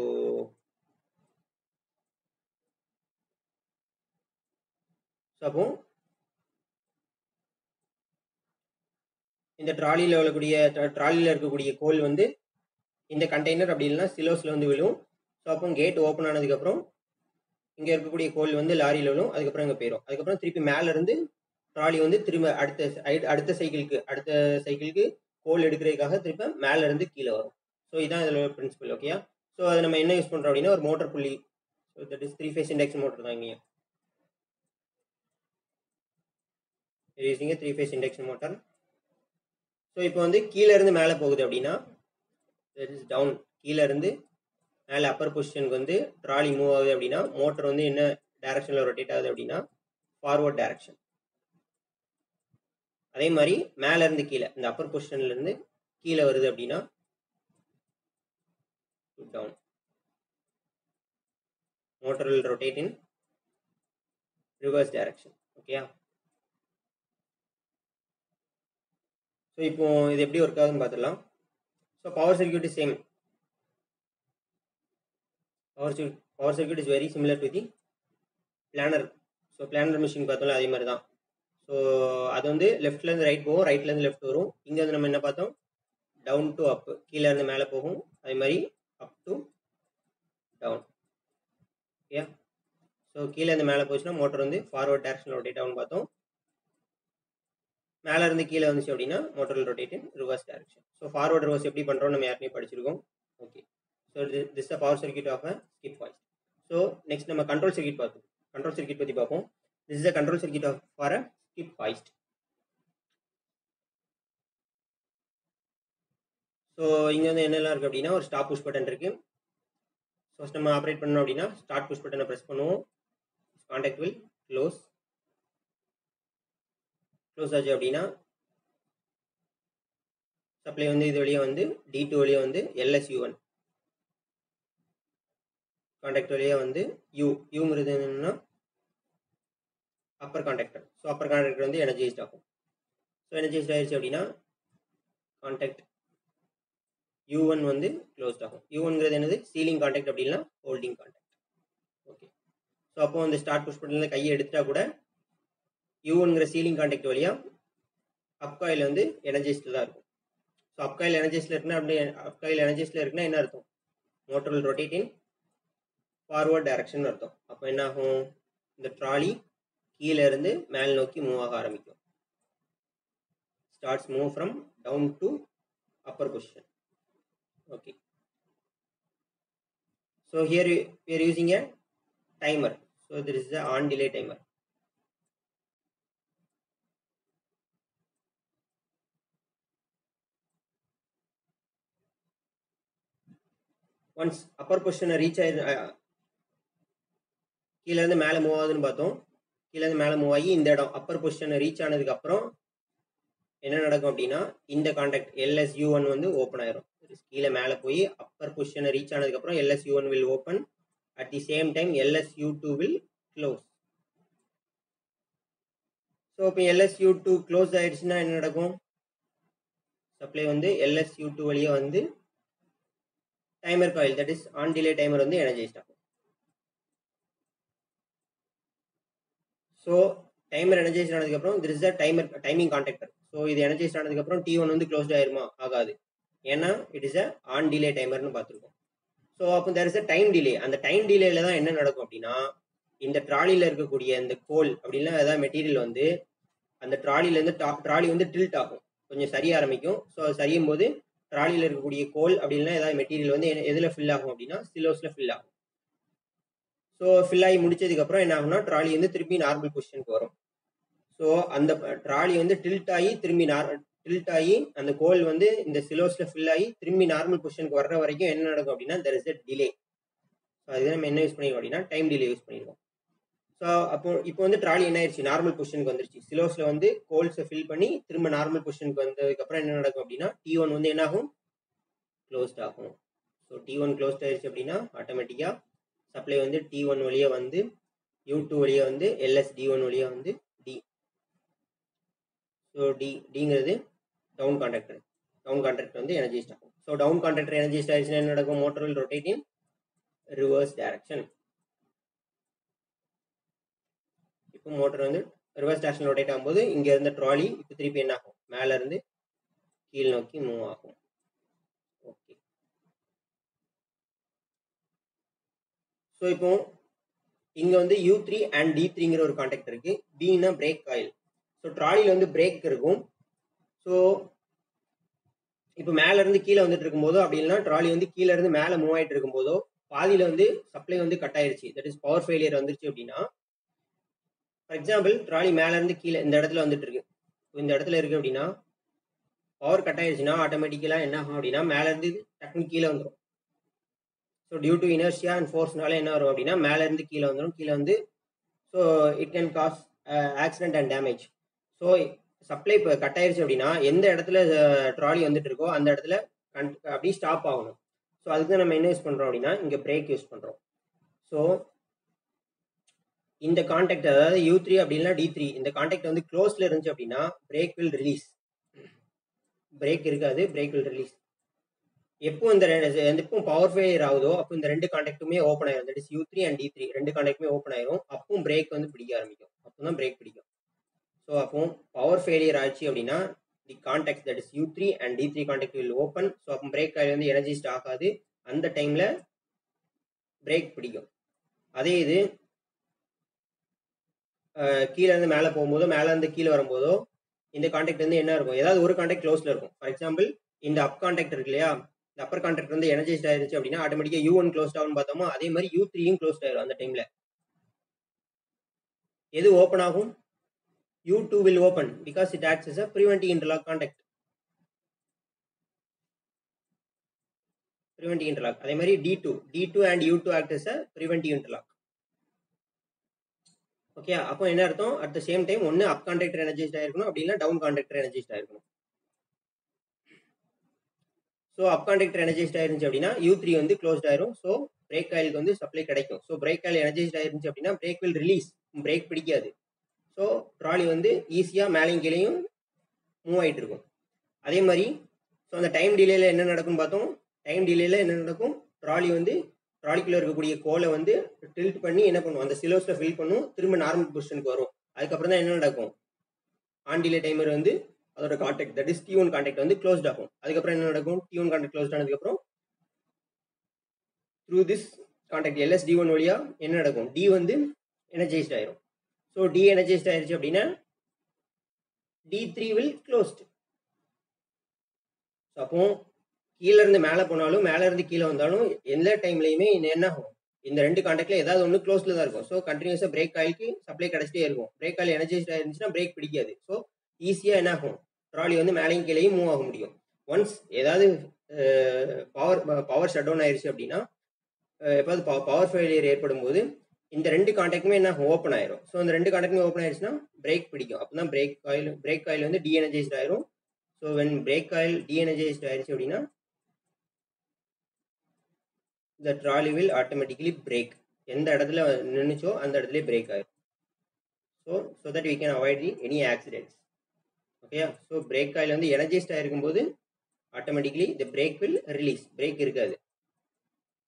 ஸோ அப்போ இந்த ட்ராலியில் உள்ளக்கூடிய ட்ராலியில் இருக்கக்கூடிய கோல் வந்து இந்த கண்டெய்னர் அப்படி இல்லைன்னா சிலோஸில் வந்து விழும் ஸோ அப்போ கேட் ஓப்பன் ஆனதுக்கப்புறம் இங்கே இருக்கக்கூடிய கோல் வந்து லாரியில் விழும் அதுக்கப்புறம் இங்கே போயிடும் அதுக்கப்புறம் திருப்பி மேலேருந்து ட்ராலி வந்து திரும்ப அடுத்த அடுத்த சைக்கிளுக்கு அடுத்த சைக்கிளுக்கு கோல் எடுக்கிறதுக்காக திருப்ப மேலேருந்து கீழே வரும் ஸோ இதான் இதில் பிரின்சிபல் ஓகேயா ஸோ அதை நம்ம என்ன யூஸ் பண்ணுறோம் அப்படின்னா ஒரு மோட்டர் புள்ளி so that is three phase induction motor தான் இங்கே யூஸிங்க three phase induction motor so இப்போ வந்து கீழே இருந்து மேலே போகுது அப்படின்னா தட் இஸ் டவுன் கீழே இருந்து மேலே அப்பர் பொசிஷனுக்கு வந்து ட்ராலி மூவ் ஆகுது அப்படின்னா மோட்டர் வந்து என்ன டைரக்ஷனில் ரொட்டேட் ஆகுது அப்படின்னா ஃபார்வர்ட் டைரக்ஷன் அதே மாதிரி மேலே இருந்து கீழே இந்த அப்பர் பொசிஷன்ல இருந்து கீழே வருது அப்படின்னா down motor will rotate in reverse direction ஓகேயா ஸோ இப்போ இது எப்படி ஒர்க் ஆகுதுன்னு பார்த்துடலாம் so power circuit is same power power circuit is very similar to the planer so planer machine பார்த்தோம்ல அதே மாதிரி தான் ஸோ அது வந்து லெஃப்ட்லேருந்து ரைட் போகும் ரைட்லேருந்து லெஃப்ட் வரும் இங்கே வந்து நம்ம என்ன பார்த்தோம் டவுன் டு அப் கீழே இருந்து மேலே போகும் அதே மாதிரி up to down okay so கீழே இருந்து மேலே போச்சுன்னா மோட்டர் வந்து ஃபார்வர்ட் டேரக்ஷனில் ரொட்டேட் ஆகும்னு பார்த்தோம் மேலே இருந்து கீழே வந்துச்சு அப்படின்னா மோட்டரில் rotate in reverse direction so forward reverse எப்படி பண்ணுறோம் நம்ம ஏற்கனவே படிச்சிருக்கோம் okay so this a power circuit of a skip hoist so next நம்ம கண்ட்ரோல் சர்க்கியூட் பார்த்தோம் கண்ட்ரோல் சர்க்கியூட் பற்றி பார்ப்போம் this is a control circuit of for a skip hoist so இங்கே வந்து என்னெல்லாம் இருக்குது அப்படின்னா ஒரு ஸ்டாப் புஷ் பட்டன் இருக்குது ஃபர்ஸ்ட் நம்ம ஆப்ரேட் பண்ணோம் அப்படின்னா ஸ்டார்ட் புஷ் பட்டனை ப்ரெஸ் பண்ணுவோம் கான்டாக்ட் வில் க்ளோஸ் க்ளோஸ் ஆச்சு அப்படின்னா சப்ளை வந்து இது வழியாக வந்து டி டூ வழியாக வந்து எல்எஸ் யூ ஒன் கான்டாக்ட் வழியாக வந்து யூ யூங்கிறது என்னென்னா upper contactor so upper contactor வந்து எனர்ஜைஸ்ட் ஆகும் ஸோ எனர்ஜைஸ்ட் ஆயிடுச்சு அப்படின்னா கான்டாக்ட் யூ ஒன் வந்து க்ளோஸ்ட் ஆகும் யூ ஒன்ங்கிறது என்னது சீலிங் கான்டாக்ட் அப்படின்னா ஹோல்டிங் கான்டாக்ட் ஓகே ஸோ அப்போ அந்த ஸ்டார்ட் புஷ் பட்டனில் கையை எடுத்துட்டா கூட யூங்கிற சீலிங் கான்டாக்ட் வழியாக அப்காயில் வந்து எனர்ஜைஸ்டில் தான் இருக்கும் ஸோ அப்காயில் எனர்ஜைஸில் இருக்குன்னா அப்படி அப்காயில் எனர்ஜைஸில் இருக்குன்னா என்ன அர்த்தம் motor rotate in forward direction அர்த்தம் அப்போ என்ன ஆகும் இந்த ட்ராலி கீழே இருந்து மேல் நோக்கி மூவ் ஆக ஆரம்பிக்கும் starts move from down to upper position okay so here we are using a timer so there is a on delay timer once upper position reach ஆயிரு கீழே இருந்து மேலே மூவ் ஆகுதுன்னு பார்த்தோம் கீழே இருந்து மேலே மூவ் ஆகி இந்த இடம் அப்பர் பொசிஷன் ரீச் ஆனதுக்கு அப்புறம் என்ன நடக்கும் அப்படின்னா இந்த கான்டாக்ட் எல்எஸ் யூ ஒன் வந்து ஓப்பன் ஆயிரும் கீழே மேலே போய் அப்பர் பொசிஷனை ரீச் ஆனதுக்கப்புறம் LS U one will open at the same time LS U two will close so இப்போ எல்எஸ் யூ டூ க்ளோஸ் ஆயிடுச்சுன்னா என்ன நடக்கும் சப்ளை வந்து எல்எஸ் யூ டூ வழியாக வந்து timer coil that is on delay timer வந்து energised ஆகும் so timer energise ஆனதுக்கப்புறம் this is the timer timing contactor so இது எனர்ஜைஸ் ஆனதுக்கப்புறம் டி ஒன் வந்து க்ளோஸ்ட் ஆயிருமா ஆகாது ஏன்னா it is a on delay டைமர்னு பார்த்துருக்கோம் ஸோ அப்போ there is a time delay அந்த டைம் டிலேல தான் என்ன நடக்கும் அப்படின்னா இந்த ட்ராலியில் இருக்கக்கூடிய இந்த கோல் அப்படின்னா ஏதாவது மெட்டீரியல் வந்து அந்த ட்ராலிலேருந்து ட்ராலி வந்து டில்ட் ஆகும் கொஞ்சம் சரிய ஆரம்பிக்கும் ஸோ அது சரியும் போது ட்ராலியில் இருக்கக்கூடிய கோல் அப்படின்னா ஏதாவது மெட்டீரியல் வந்து எதில் ஃபில் ஆகும் அப்படின்னா சிலோஸில் ஃபில் ஆகும் ஸோ ஃபில் ஆகி முடிச்சதுக்கப்புறம் என்ன ஆகும்னா ட்ராலி வந்து திருப்பி நார்மல் பொசிஷனுக்கு வரும் ஸோ அந்த ட்ராலி வந்து டில்ட் ஆகி திரும்பி நார் டில்ட் ஆகி அந்த கோல் வந்து இந்த சிலோஸில் ஃபில் ஆகி திரும்பி நார்மல் பொசிஷனுக்கு வர்ற வரைக்கும் என்ன நடக்கும் அப்படின்னா there is a delay so அதுக்கு நம்ம என்ன யூஸ் பண்ணிருக்கோம் அப்படின்னா டைம் டிலே யூஸ் பண்ணிருக்கோம் ஸோ அப்போ இப்போ வந்து ட்ராலி என்ன ஆயிடுச்சு நார்மல் பொசிஷனுக்கு வந்துருச்சு சிலோஸில் வந்து கோல்ஸை ஃபில் பண்ணி திரும்ப நார்மல் பொசிஷனுக்கு வந்ததுக்கப்புறம் என்ன நடக்கும் அப்படின்னா டி ஒன் வந்து என்ன ஆகும் க்ளோஸ்ட் ஆகும் ஸோ டி ஒன் க்ளோஸ்ட் ஆயிடுச்சு அப்படின்னா ஆட்டோமேட்டிக்காக சப்ளை வந்து டி ஒன் வழியாக வந்து யூ டூ வழியாக வந்து எல்எஸ் டி ஒன் வழியாக வந்து டி ஸோ டி டிங்கிறது டவுன் கான்ட்ராக்டர் டவுன் கான்ட்ராக்டர் வந்து எனர்ஜிஸ்ட் ஆகும் ஸோ டவுன் கான்ட்ராக்டர் எனர்ஜிஸ்ட் ஆயிடுச்சுன்னா என்ன நடக்கும் motor will rotate in reverse direction இப்போ மோட்டர் வந்து ரிவர்ஸ் டைரக்ஷன் ரொட்டேட் ஆகும்போது இங்க இருந்த ட்ராலி இப்போ திருப்பி என்ன ஆகும் மேல இருந்து கீழ் நோக்கி மூவ் ஆகும் ஓகே ஸோ இப்போ இங்க வந்து யூ த்ரீ அண்ட் டி த்ரீங்கிற ஒரு கான்டாக்ட் இருக்கு டினா பிரேக் காயில் ஸோ ட்ராலியில் வந்து பிரேக் இருக்கும் ஸோ இப்போ மேல இருந்து கீழே வந்துட்டு இருக்கும்போதோ அப்படி இல்லைன்னா ட்ராலி வந்து கீழே இருந்து மேலே மூவ் ஆயிட்டு இருக்கும்போதோ பாதியில வந்து சப்ளை வந்து கட் ஆயிருச்சு தட் இஸ் பவர் ஃபெயிலியர் வந்துருச்சு அப்படின்னா ஃபார் எக்ஸாம்பிள் ட்ராலி மேல இருந்து கீழே இந்த இடத்துல வந்துட்டு இருக்கு இந்த இடத்துல இருக்கு அப்படின்னா பவர் கட் ஆயிருச்சுன்னா ஆட்டோமேட்டிக்கலா என்ன ஆகும் அப்படின்னா மேல இருந்து டக்குனு கீழே வந்துடும் so due to inertia and ஃபோர்ஸ்னால என்ன வரும் அப்படின்னா மேல இருந்து கீழே வந்துடும் கீழே வந்து so it can cause accident and damage so supply இப்போ கட் ஆயிருச்சு அப்படின்னா எந்த இடத்துல ட்ராலி வந்துட்டு இருக்கோ அந்த இடத்துல கன் அப்படியே ஸ்டாப் ஆகணும் ஸோ அதுக்கு நம்ம என்ன யூஸ் பண்ணுறோம் அப்படின்னா இங்கே பிரேக் யூஸ் பண்ணுறோம் ஸோ இந்த கான்டாக்ட் அதாவது யூ த்ரீ அப்படின்னா டி த்ரீ இந்த கான்டாக்ட் வந்து க்ளோஸ்ல இருந்துச்சு அப்படின்னா பிரேக் வில் ரிலீஸ் பிரேக் இருக்காது பிரேக் வில் ரிலீஸ் எப்போ இந்த எப்போ பவர் ஃபெயிலியர் ஆகுதோ அப்போ இந்த ரெண்டு கான்டாக்ட்டுமே ஓப்பன் ஆயிரும் that is U three and T three ரெண்டு கான்டாக்ட்டுமே ஓப்பன் ஆயிரும் அப்பவும் பிரேக் வந்து பிடிக்க ஆரம்பிக்கும் அப்போ தான் பிரேக் பிடிக்கும் ஸோ அப்போ பவர் ஃபெயிலியர் ஆச்சு அப்படின்னா the contact that is U three and T three contact will open so அப்போ பிரேக் ஆயில் வந்து எனர்ஜிஸ்ட் ஆகாது அந்த டைம்ல பிரேக் பிடிக்கும் அதே இது கீழே இருந்து மேலே போகும்போதோ மேலே இருந்து கீழே வரும்போதோ இந்த கான்டாக்ட் வந்து என்ன இருக்கும் ஏதாவது ஒரு கான்டாக்ட் க்ளோஸ்ல இருக்கும் ஃபார் எக்ஸாம்பிள் இந்த அப் கான்டாக்ட் இருக்கு இல்லையா இந்த அப்பர் கான்டாக்ட் வந்து எனர்ஜைஸ்ட் ஆயிருச்சு அப்படின்னா ஆட்டோமேட்டிக்கா யூ ஒன் க்ளோஸ்ட் ஆகும் பார்த்தோமோ அதே மாதிரி யூ த்ரீயும் க்ளோஸ்ட் ஆயிரும் அந்த டைம்ல எது ஓப்பன் ஆகும் U two will open because it acts is a preventive interlock contact preventive interlock அதே மாதிரி T two T two and U two act is a preventive interlock okay அப்போ என்ன அர்த்தம் அட் த சேம் டைம் ஒன்று அப் contactor energised ஆயிருக்கணும் அப்படி இல்லை down contactor energised ஆயிருக்கணும் ஸோ அப் கான்ட்ராக்டர் எனர்ஜைஸ்ட் ஆயிருந்துச்சு அப்படின்னா யூ த்ரீ வந்து க்ளோஸ்ட் ஆயிரும் ஸோ பிரேக் ஆயிலுக்கு வந்து சப்ளை கிடைக்கும் ஸோ பிரேக் ஆயில் எனர்ஜைஸ்ட் ஆயிருந்துச்சு அப்படின்னா பிரேக் வில் ரிலீஸ் பிரேக் பிடிக்காது ஸோ ட்ராலி வந்து ஈஸியாக மேலேயும் கீழேயும் மூவ் ஆகிட்டு இருக்கும் அதே மாதிரி ஸோ அந்த டைம் டிலேல என்ன நடக்கும்னு பார்த்தோம் டைம் டிலேல என்ன நடக்கும் ட்ராலி வந்து ட்ராலிக்குள்ள இருக்கக்கூடிய கோலை வந்து டில்ட் பண்ணி என்ன பண்ணும் அந்த சிலோஸ்ல ஃபில் பண்ணும் திரும்ப நார்மல் பொசிஷனுக்கு வரும் அதுக்கப்புறம் தான் என்ன நடக்கும் ஆன் டிலே டைமர் வந்து அதோட contact that is T one contact வந்து க்ளோஸ்ட் ஆகும் அதுக்கப்புறம் என்ன நடக்கும் டி ஒன் கான்டாக்ட் க்ளோஸ்ட் ஆனதுக்கப்புறம் through this contact LS T one வழியா என்ன நடக்கும் டி வந்து எனர்ஜைஸ்ட் ஆயிரும் ஸோ டி எனர்ஜைஸ்ட் ஆயிருச்சு அப்படின்னா டி த்ரீ வில் க்ளோஸ்ட் அப்போ கீழே இருந்து மேலே போனாலும் மேலே இருந்து கீழே வந்தாலும் எந்த டைம்லையுமே என்ன ஆகும் இந்த ரெண்டு கான்டாக்ட்ல ஏதாவது ஒன்று க்ளோஸ்ல தான் இருக்கும் ஸோ கண்டினியூஸாக பிரேக் ஆயிலுக்கு சப்ளை கிடைச்சிட்டே இருக்கும் பிரேக் ஆயில் எனர்ஜைஸ்ட் ஆயிருந்துச்சுன்னா பிரேக் பிடிக்காது ஸோ ஈஸியாக என்ன ஆகும் ட்ராலி வந்து மேலேயும் கீழேயும் மூவ் ஆக முடியும் ஒன்ஸ் ஏதாவது பவர் பவர் ஷட் டவுன் ஆயிருச்சு அப்படின்னா எப்பாவது பவர் ஃபெயிலியர் ஏற்படும் போது இந்த ரெண்டு கான்டாக்டுமே என்ன ஓப்பன் ஆயிரும் ஸோ இந்த ரெண்டு கான்டாக்டுமே ஓப்பன் ஆயிருச்சுன்னா பிரேக் பிடிக்கும் அப்போ தான் பிரேக் ஆயில் பிரேக் ஆயில் வந்து டீஎனர்ஜைஸ்ட் ஆயிரும் so when brake coil deenergised ஆயிருச்சு அப்படின்னா the trolley will automatically break எந்த இடத்துல நின்றுச்சோ அந்த இடத்துல பிரேக் ஆயிரும் so so that we can avoid the any accidents ஓகேயா ஸோ பிரேக் ஆயில் வந்து எனர்ஜைஸ்ட் ஆயிருக்கும் போது automatically the brake will release brake இருக்காது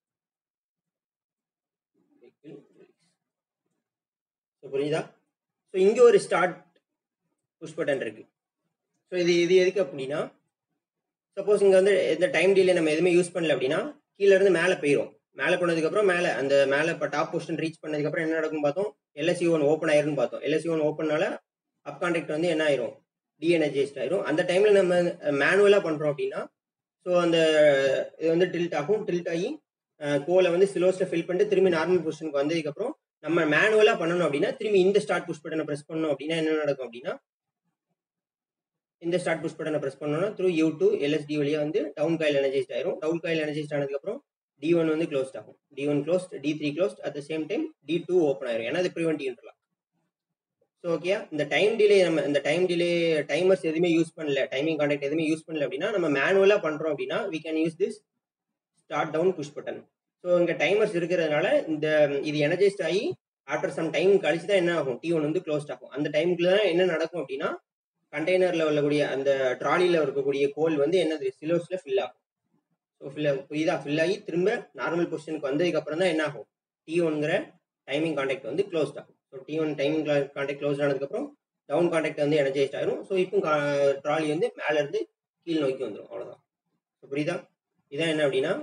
ஸோ புரியுதா ஸோ இங்கே ஒரு ஸ்டார்ட் புஷ் பட்டன் இருக்கு ஸோ இது இது எதுக்கு அப்படின்னா சப்போஸ் இங்கே வந்து இந்த டைம் டிலே நம்ம எதுவுமே யூஸ் பண்ணல அப்படின்னா கீழே இருந்து மேலே போயிடும் மேலே போனதுக்கப்புறம் மேலே அந்த மேலே இப்போ டாப் பொசிஷன் ரீச் பண்ணதுக்கப்புறம் என்ன நடக்கும் பார்த்தோம் எல்எஸ்சி ஒன் ஓப்பன் ஆயிரும்னு பார்த்தோம் எல்எஸ்சி ஒன் ஓப்பன்னால அப் கான்டாக்ட் வந்து என்ன ஆயிரும் டிஎன்எஜிஸ்ட் ஆயிரும் அந்த டைமில் நம்ம மேனுவலாக பண்ணுறோம் அப்படின்னா ஸோ அந்த இது வந்து டில்ட் ஆகும் டில்ட் ஆகி கோலை வந்து சிலோஸில் ஃபில் பண்ணிட்டு திரும்பி நார்மல் பொசிஷனுக்கு வந்ததுக்கப்புறம் நம்ம மேனுவலாக பண்ணணும் அப்படின்னா திரும்பி இந்த ஸ்டார்ட் புஷ் பட்டனை ப்ரெஸ் பண்ணணும் அப்படின்னா என்ன நடக்கும் அப்படின்னா இந்த ஸ்டார்ட் புஷ் பட்டனை ப்ரெஸ் பண்ணோம்னா த்ரூ யூ டூ எல்எஸ்டி வழியாக வந்து டவுன் காயில் எனர்ஜைஸ்ட் ஆயிரும் டவுன் காயில் எனர்ஜைஸ்ட் ஆனதுக்கப்புறம் டி ஒன் வந்து க்ளோஸ்ட் ஆகும் T one closed T three closed at the same time T two open ஆயிரும் ஏன்னா அது ப்ரிவென்ட் இன்டர்லாக் ஸோ ஓகே இந்த டைம் டிலே நம்ம இந்த டைம் டிலே டைமர்ஸ் எதுவுமே யூஸ் பண்ணல டைமிங் கான்டாக்ட் எதுவுமே யூஸ் பண்ணல அப்படின்னா நம்ம மேனுவலாக பண்ணுறோம் அப்படின்னா we can use this start down push button so இங்கே டைமர்ஸ் இருக்கிறதுனால இந்த இது எனர்ஜைஸ்ட் ஆகி ஆஃப்டர் சம் டைம் கழிச்சு தான் என்ன ஆகும் டி ஒன் வந்து க்ளோஸ்ட் ஆகும் அந்த டைமுக்குள்ள தான் என்ன நடக்கும் அப்படின்னா கண்டெய்னரில் உள்ளக்கூடிய அந்த ட்ராலியில் இருக்கக்கூடிய கோல் வந்து என்னது சிலோஸில் ஃபில் ஆகும் ஸோ ஃபில் புரியுதா ஃபில் ஆகி திரும்ப நார்மல் பொசிஷனுக்கு வந்ததுக்கு அப்புறம் தான் என்ன ஆகும் டி ஒன்கிற டைமிங் கான்டாக்ட் வந்து க்ளோஸ்ட் ஆகும் so T one timing contact close ஆனதுக்கப்புறம் டவுன் கான்டாக்ட் வந்து எனர்ஜைஸ்ட் ஆயிரும் ஸோ இப்போ ட்ராலி வந்து மேலே இருந்து கீழ் நோக்கி வந்துடும் அவ்வளோதான் ஸோ புரியுதா இதான் என்ன அப்படின்னா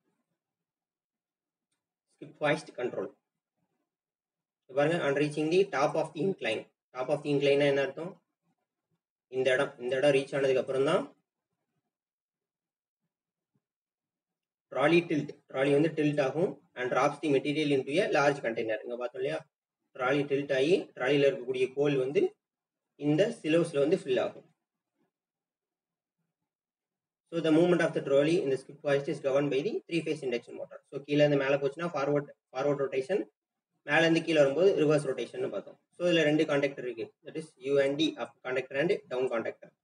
ஸ்கிப் வாய்ஸ்ட் கண்ட்ரோல் பாருங்க on reaching the top of the incline top of the இன்க்ளைனா என்ன அர்த்தம் இந்த இடம் இந்த இடம் ரீச் ஆனதுக்கு அப்புறம் தான் ட்ராலி டில்ட் ட்ராலி வந்து டில்ட் ஆகும் and drops the material into a large container இங்கே பார்த்தோம் இல்லையா ட்ராலி டில்ட் ஆகி ட்ராலியில் இருக்கக்கூடிய கோல் வந்து இந்த சிலோஸில் வந்து ஃபில் ஆகும் so the movement of the trolley இந்த skip hoist is govern by the three phase induction motor so கீழே இருந்து மேலே போச்சுன்னா ஃபார்வர்ட் ஃபார்வர்ட் ரொட்டேஷன் மேலேருந்து கீழே வரும்போது ரிவர்ஸ் ரொட்டேஷன் பார்த்தோம் ஸோ இதில் ரெண்டு கான்டாக்டர் இருக்கு that is U and T up contactor and down contactor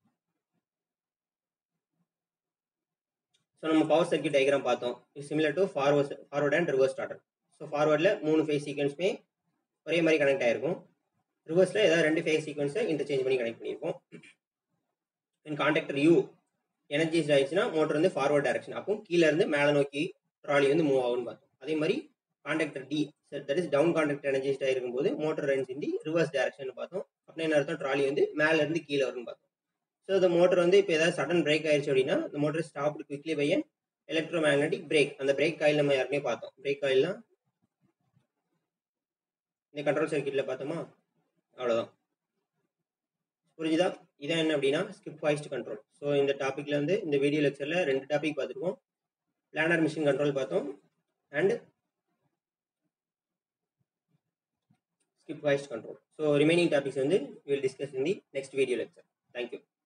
so நம்ம பவர் சர்க்கியூட் டயக்ராம் பார்த்தோம் similar to forward forward and reverse starter so ஃபார்வர்டில் மூணு ஃபேஸ் சீக்வன்ஸுமே ஒரே மாதிரி கனெக்ட் ஆயிருக்கும் ரிவர்ஸில் ஏதாவது ரெண்டு ஃபேஸ் சீக்வன்ஸை இன்டர்சேஞ்ச் பண்ணி கனெக்ட் பண்ணியிருக்கோம் அண்ட் கான்டாக்டர் யூ எனர்ஜிஸ் ஆயிடுச்சுன்னா மோட்டர் வந்து ஃபார்வர்ட் டைரக்ஷன் அப்போ கீழே இருந்து மேலே நோக்கி ட்ராலி வந்து மூவ் ஆகும்னு பார்த்தோம் அதே மாதிரி contactor T that is down contact energised ஆயிருக்கும் போது motor runs in the reverse direction பார்த்தோம் அப்படின்னு என்ன அர்த்தம் ட்ராலி வந்து மேலே இருந்து கீழே வரும்னு பார்த்தோம் ஸோ இந்த மோட்டர் வந்து இப்போ ஏதாவது சடன் பிரேக் ஆயிடுச்சு அப்படின்னா இந்த motor stop quickly by electromagnetic brake அந்த பிரேக் காயில் நம்ம யாருமே பார்த்தோம் பிரேக் காயில்லாம் இந்த கண்ட்ரோல் சர்க்கியூட்ல பார்த்தோமா அவ்வளோதான் புரிஞ்சுதா இதான் என்ன அப்படின்னா ஸ்கிப் வாய்ஸ்ட் கண்ட்ரோல் ஸோ இந்த டாப்பிக்ல வந்து இந்த வீடியோ லெக்சரில் ரெண்டு டாபிக் பார்த்துருக்கோம் பிளானர் மிஷின் கண்ட்ரோல் பார்த்தோம் and skip voice control. So remaining topics வந்து we will discuss in the next video lecture. Thank you.